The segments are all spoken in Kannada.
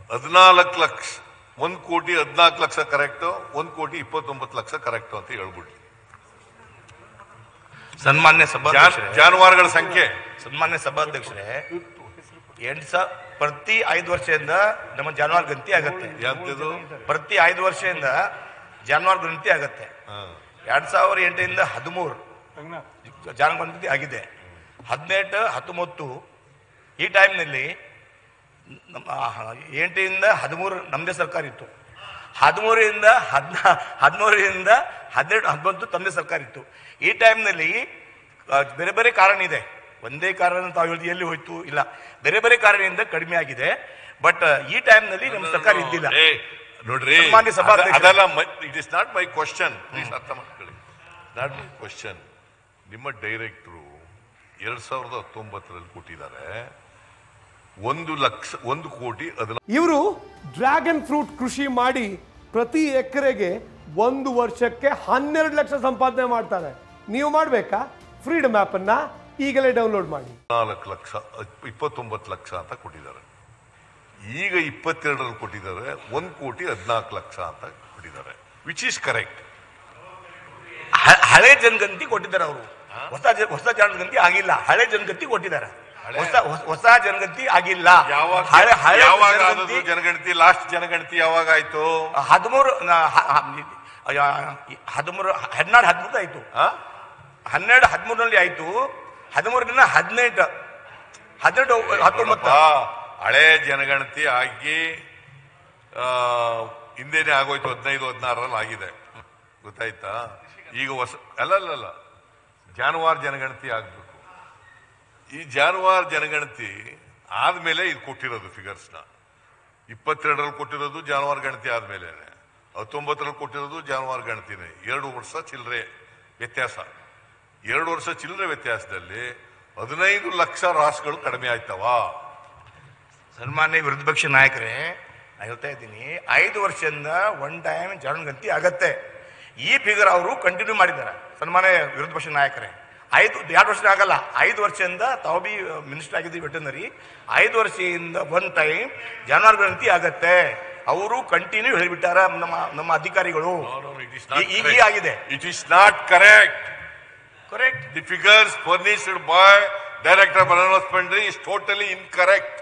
ಹದಿನಾಲ್ಕು ಲಕ್ಷ ಒಂದ್ ಕೋಟಿ ಹದಿನಾಲ್ಕು ಲಕ್ಷ ಕರೆಕ್ಟ್ ಒಂದ್ ಕೋಟಿ ಇಪ್ಪತ್ತೊಂಬತ್ತು ಲಕ್ಷ ಕರೆಕ್ಟ್ ಅಂತ ಹೇಳ್ಬಿಡ್ಲಿ ಸನ್ಮಾನ್ಯ ಜಾನ್- ಸಭಾಧ್ಯಕ್ಷರೇ ಜಾನುವಾರುಗಳ ಸಂಖ್ಯೆ ಸನ್ಮಾನ್ಯ ಸಭಾಧ್ಯಕ್ಷರೇ ಎಂಟು ಸಾವಿರ ಪ್ರತಿ ಐದು ವರ್ಷದಿಂದ ನಮ್ಮ ಜಾನುವಾರು ಗಂತಿ ಆಗತ್ತೆ ಎಂತದು ಪ್ರತಿ ಐದು ವರ್ಷದಿಂದ ಜಾನುವಾರು ಗಂತಿ ಆಗತ್ತೆ ಹಾ. ಎರಡ್ ಸಾವಿರ ಎಂಟರಿಂದ ಹದಿಮೂರು ಜಾನುವಾರು ಗಂತಿ ಆಗಿದೆ ಹದಿನೆಂಟು ಹತ್ತೊಂಬತ್ತು ಈ ಟೈಮ್ನಲ್ಲಿ ನಮ್ಮ ಎಂಟರಿಂದ ಹದಿಮೂರು ನಮ್ಮದೇ ಸರ್ಕಾರ ಇತ್ತು ಹದಿಮೂರರಿಂದ ಹದಿನ ಹದಿಮೂರರಿಂದ ಹನ್ನೆರಡು ಹದಿನೊಂದು ತಮ್ಮದೇ ಸರ್ಕಾರ ಇತ್ತು ಈ ಟೈಮ್ನಲ್ಲಿ ಬೇರೆ ಬೇರೆ ಕಾರಣ ಇದೆ ಒಂದೇ ಕಾರಣ ತಾವು ಹೇಳಿದ ಎಲ್ಲಿ ಹೋಯ್ತು ಇಲ್ಲ ಬೇರೆ ಬೇರೆ ಕಾರಣದಿಂದ ಕಡಿಮೆ ಆಗಿದೆ ಬಟ್ ಈ ಟೈಮ್ನಲ್ಲಿ ನಮ್ಮ ಸರ್ಕಾರ ಇದ್ದಿಲ್ಲ ಏ, ನೋಡ್ರಿ ಸನ್ಮಾನ್ಯ ಸಭಾಧ್ಯಕ್ಷರೇ. ಅದ- ಅದೆಲ್ಲ it is not my question please ಅರ್ಥ ಮಾಡ್ಕೊಳ್ಳಿ ನಾಟ್ ಮೈ ಕ್ವಶನ್ ನಿಮ್ಮ ಡೈರೆಕ್ಟ್ರು ಎರಡ್ ಸಾವಿರದ ಹತ್ತೊಂಬತ್ತರಲ್ಲಿ ಕೊಟ್ಟಿದ್ದಾರೆ ಒಂದು ಲಕ್ಷ ಒಂದು ಕೋಟಿ ಹದಿನಾಲ್ಕು ಇವರು ಡ್ರ್ಯಾಗನ್ ಫ್ರೂಟ್ ಕೃಷಿ ಮಾಡಿ ಪ್ರತಿ ಎಕರೆಗೆ ಒಂದು ವರ್ಷಕ್ಕೆ ಹನ್ನೆರಡು ಲಕ್ಷ ಸಂಪಾದನೆ ಮಾಡ್ತಾರೆ ನೀವು ಮಾಡಬೇಕಾ ಫ್ರೀಡಮ್ ಆ್ಯಪನ್ನು ಈಗಲೇ ಡೌನ್ಲೋಡ್ ಮಾಡಿ ಲಕ್ಷ ಇಪ್ಪತ್ತೊಂಬತ್ತು ಲಕ್ಷ ಅಂತ ಕೊಟ್ಟಿದ್ದಾರೆ ಈಗ ಇಪ್ಪತ್ತೆರಡರಲ್ಲಿ ಕೊಟ್ಟಿದ್ದಾರೆ ಒಂದು ಕೋಟಿ ಹದಿನಾಲ್ಕು ಲಕ್ಷ ಅಂತ ಕೊಟ್ಟಿದ್ದಾರೆ ವಿಚ್ ಈಸ್ ಕರೆಕ್ಟ್ ಹ- ಹಳೆ ಜನಗಂತಿ ಕೊಟ್ಟಿದ್ದಾರೆ ಅವರು ಹೊಸ ಜ- ಹೊಸ ಜನಗಂತಿ ಆಗಿಲ್ಲ ಹಳೆ ಜನಗಂತಿ ಕೊಟ್ಟಿದ್ದಾರೆ ಹೊಸ ಹೊಸ- ಹೊಸ ಜನಗಂತಿ ಆಗಿಲ್ಲ ಯಾವಾಗ ಹಳೆ ಹಳೆ ಯಾವಾಗ ಜನಗಂತಿ ಆದದ್ದು ಜನಗಣತಿ ಲಾಸ್ಟ್ ಜನಗಣತಿ ಯಾವಾಗ ಆಯ್ತು ಹದಿಮೂರು ನ- ಹ- ಹ- ಅಯ್ಯ, ಹದಿಮೂರು ಹನ್ನೆರಡು ಹದಿಮೂರು ಆಯ್ತು ಆ? ಹನ್ನೆರಡು ಹದಿಮೂರರಲ್ಲಿ ಆಯ್ತು ಹದಿಮೂರರಿಂದ ಹದಿನೆಂಟು ಹದಿನೆಂಟು ಹತ್ತೊಂಬತ್ತು ನೋಡಪ್ಪ, ಹಳೆ ಜನಗಣತಿ ಆಗಿ ಆ, ಹಿಂದೆನೆ ಆಗೋಯ್ತು ಹದಿನೈದು ಹದಿನಾರರಲ್ಲಿ ಆಗಿದೆ ಗೊತ್ತಾಯ್ತಾ ಈಗ ಹೊಸ ಅಲ್ಲ ಅಲ್ಲ ಅಲ್ಲ ಜಾನುವಾರು ಜನಗಣತಿ ಆಗ್ಬೇಕು ಈ ಜಾನುವಾರು ಜನಗಣತಿ ಆದ್ಮೇಲೆ ಇದು ಕೊಟ್ಟಿರೋದು ಫಿಗರ್ಸ್ನ ಇಪ್ಪತ್ತೆರಡರಲ್ಲಿ ಕೊಟ್ಟಿರೋದು ಜಾನುವಾರು ಗಣತಿ ಆದ್ಮೇಲೆ ಹತ್ತೊಂಬತ್ತರಲ್ಲಿ ಕೊಟ್ಟಿರೋದು ಜಾನುವಾರು ಗಣತಿನೇ ಎರಡು ವರ್ಷ ಚಿಲ್ಲರೆ ವ್ಯತ್ಯಾಸ ಎರಡು ವರ್ಷ ಚಿಲ್ಲರೆ ವ್ಯತ್ಯಾಸದಲ್ಲಿ ಹದಿನೈದು ಲಕ್ಷ ರಾಸುಗಳು ಕಡಿಮೆ ಆಯ್ತವಾ ಸನ್ಮಾನ್ಯ ವಿರೋಧ ಪಕ್ಷ ನಾಯಕರೇ ನಾನು ಹೇಳ್ತಾ ಇದ್ದೀನಿ ಐದು ವರ್ಷದಿಂದ ಒನ್ ಟೈಮ್ ಜನಗಂತಿ ಆಗತ್ತೆ ಈ ಫಿಗರ್ ಅವರು ಕಂಟಿನ್ಯೂ ಮಾಡಿದ್ದಾರೆ ಸನ್ಮಾನ್ಯ ವಿರೋಧ ಪಕ್ಷ ನಾಯಕರೇ ಐದು ಎರಡು ವರ್ಷ ಆಗಲ್ಲ ಐದು ವರ್ಷದಿಂದ ತಾವು ಬಿ ಮಿನಿಸ್ಟರ್ ಆಗಿದ್ದೀವಿ ವೆಟನರಿ ಐದು ವರ್ಷದಿಂದ ಒನ್ ಟೈಮ್ ಜಾನುವಾರು ಗಣತಿ ಆಗತ್ತೆ ಅವರು ಕಂಟಿನ್ಯೂ ಹೇಳಿಬಿಟ್ಟಾರ ನಮ್ಮ ನಮ್ಮ ಅಧಿಕಾರಿಗಳು ಈ- ಈ- ಈ ಆಗಿದೆ it is not correct correct the figures furnished by director Banaras ಪಂಡ್ರಿ is totally incorrect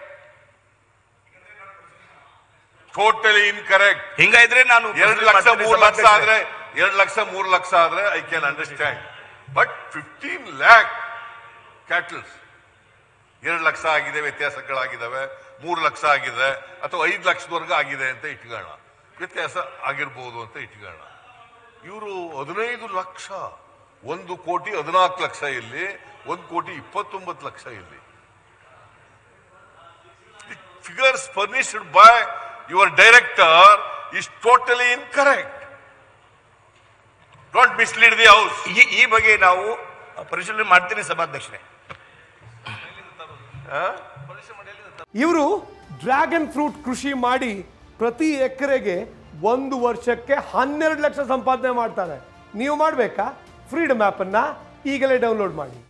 totally incorrect ಹಿಂಗಾದ್ರೆ ನಾನು ಎರಡು ಲಕ್ಷ ಮಾಡ್ತೀನಿ ಮೂರು ಲಕ್ಷ ಸಭಾಧ್ಯಕ್ಷರೇ. ಆದ್ರೆ ಎರಡು ಲಕ್ಷ ಮೂರು ಲಕ್ಷ ಆದ್ರೆ I can understand but fifteen lakh cattles ಎರಡು ಲಕ್ಷ ಆಗಿದೆ ವ್ಯತ್ಯಾಸಗಳಾಗಿದ್ದಾವೆ ಮೂರು ಲಕ್ಷ ಆಗಿದೆ ಅಥವಾ ಐದು ಲಕ್ಷದವರೆಗೂ ಆಗಿದೆ ಅಂತ ಇಟ್ಕೋಣ ವ್ಯತ್ಯಾಸ ಆಗಿರ್ಬೋದು ಅಂತ ಇಟ್ಕೋಣ ಇವರು ಹದಿನೈದು ಲಕ್ಷ ಒಂದು ಕೋಟಿ ಹದಿನಾಲ್ಕು ಲಕ್ಷ ಇಲ್ಲಿ ಒಂದು ಕೋಟಿ ಇಪ್ಪತ್ತೊಂಬತ್ತು ಲಕ್ಷ ಇಲ್ಲಿ figures furnished by your director is totally incorrect don't mislead the house ಈ ಈ ಬಗ್ಗೆ ನಾವು ಪರಿಶೀಲನೆ ಮಾಡ್ತೀನಿ ಸಭಾಧ್ಯಕ್ಷರೇ ಇವರು ಡ್ರ್ಯಾಗನ್ ಫ್ರೂಟ್ ಕೃಷಿ ಮಾಡಿ ಪ್ರತಿ ಎಕರೆಗೆ ಒಂದು ವರ್ಷಕ್ಕೆ ಹನ್ನೆರಡು ಲಕ್ಷ ಸಂಪಾದನೆ ಮಾಡ್ತಾರೆ ನೀವು ಮಾಡಬೇಕಾ ಫ್ರೀಡಮ್ ಆ್ಯಪನ್ನು ಈಗಲೇ ಡೌನ್ಲೋಡ್ ಮಾಡಿ